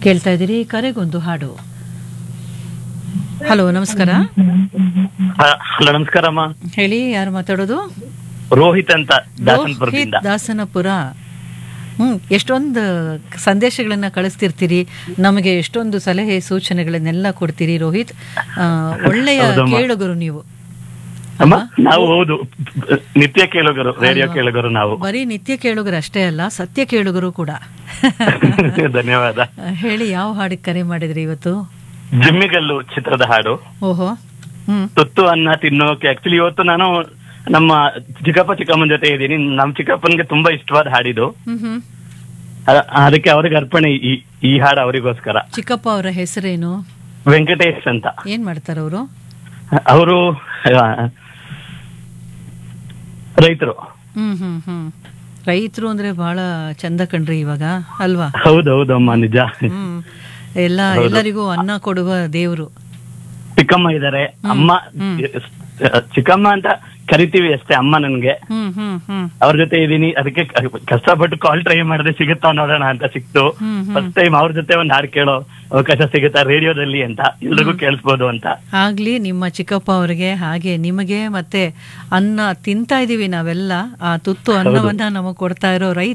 ಕೇಳ್ತಾ ಇದ್ದೀರಿ ಕರೆಗೊಂದು ಹಾಡು ಹಲೋ ನಮಸ್ಕಾರ ಹಲೋ ನಮಸ್ಕಾರಮ್ಮ ಹೇಳಿ ಯಾರು ಮಾತಾಡೋದು ರೋಹಿತ್ ಅಂತ ದಾಸನ್ಪುರದಿಂದ ರೋಹಿತ್ ದಾಸನಪುರ ಹ್ಮ್ ಎಷ್ಟೊಂದು ಸಂದೇಶಗಳನ್ನ ಕಳಿಸ್ತಿರ್ತೀರಿ ನಮಗೆ ಎಷ್ಟೊಂದು ಸಲಹೆ ಸೂಚನೆಗಳನ್ನೆಲ್ಲ ಕೊಡ್ತೀರಿ ರೋಹಿತ್ ಆ, ಒಳ್ಳೆಯ ಹೌದಮ್ಮ. ಕೇಳುಗರು ನೀವು ಅಮ್ಮ ನಾವು ಹೌದು ನಿತ್ಯ ಕೇಳುಗರು ರೇಡಿಯೋ ಕೇಳುಗರು ನಾವು ಬರೀ ನಿತ್ಯ ಕೇಳುಗರು ಅಷ್ಟೇ ಅಲ್ಲ ಸತ್ಯ ಕೇಳುಗರು ಕೂಡ ಧನ್ಯವಾದ ಹೇಳಿ ಯಾವ ಹಾಡಿಗೆ ಕರೆ ಮಾಡಿದ್ರಿ ಇವತ್ತು ಜಿಮ್ಮಿಗಲ್ಲು ಚಿತ್ರದ ಹಾಡು ಓಹೋ ಹ್ಮ್ ತುತ್ತು ಅನ್ನ ತಿನ್ನೋಕೆ ಆಕ್ಚುಲಿ ಇವತ್ತು ನಾನು ನಮ್ಮ ಚಿಕ್ಕಪ್ಪ ಚಿಕ್ಕಮ್ಮನ ಜೊತೆ ಇದ್ದೀನಿ ನಮ್ ಚಿಕ್ಕಪ್ಪನ್ಗೆ ತುಂಬಾ ಇಷ್ಟವಾದ ಹಾಡಿದು ಹ್ಮ್ ಹ್ಮ್ ಅ- ಅದಕ್ಕೆ ಅವ್ರಿಗೆ ಅರ್ಪಣೆ ಈ ಈ ಹಾಡು ಅವರಿಗೋಸ್ಕರ ಚಿಕ್ಕಪ್ಪ ಅವರ ಹೆಸರೇನು ವೆಂಕಟೇಶ್ ಅಂತ ಏನ್ ಮಾಡ್ತಾರ ಅವರು ಅವರು ರೈತರು ಹ್ಮ್ ಹ್ಮ್ ಹ್ಮ್ ರೈತರು ಅಂದ್ರೆ ಬಹಳ ಚಂದ ಕಣ್ರಿ ಇವಾಗ ಅಲ್ವಾ ಹೌದೌದಮ್ಮ ನಿಜ ಹ್ಮ್ ಎಲ್ಲ ಎಲ್ಲರಿಗೂ ಅನ್ನ ಕೊಡುವ ದೇವ್ರು ಚಿಕ್ಕಮ್ಮ ಇದಾರೆ ಅಮ್ಮ ಚಿಕ್ಕಮ್ಮ ಅಂತ ಕರಿತೀವಿ ಅಷ್ಟೇ ಅಮ್ಮ ನನ್ಗೆ ಹ್ಮ್ ಹ್ಮ್ ಹ್ಮ್ ಅವ್ರ ಜೊತೆ ಇದೀನಿ ಅದಕ್ಕೆ ಕ- ಕಷ್ಟಪಟ್ಟು ಕಾಲ್ ಟ್ರೈ ಮಾಡಿದ್ರೆ ಸಿಗುತ್ತಾ ನೋಡೋಣ ಅಂತ ಸಿಕ್ತು ಹ್ಮ್ ಹ್ಮ್ ಫಸ್ಟ್ ಟೈಮ್ ಅವ್ರ ಜೊತೆ ಒಂದ್ ಹಾಡು ಕೇಳೋ ಅವಕಾಶ ಸಿಗುತ್ತಾ ರೇಡಿಯೋದಲ್ಲಿ ಅಂತ ಎಲ್ರಿಗೂ ಕೇಳಿಸ್ಬೋದು ಅಂತ ಆಗ್ಲಿ ನಿಮ್ಮ ಚಿಕ್ಕಪ್ಪ ಅವರಿಗೆ ಹಾಗೆ ನಿಮಗೆ ಮತ್ತೆ ಅನ್ನ ತಿಂತಾ ಇದೀವಿ ನಾವೆಲ್ಲ ಆ ತುತ್ತು ಅನ್ನವನ್ನ ನಮಗ್ ಕೊಡ್ತಾ ಇರೋ ರೈತ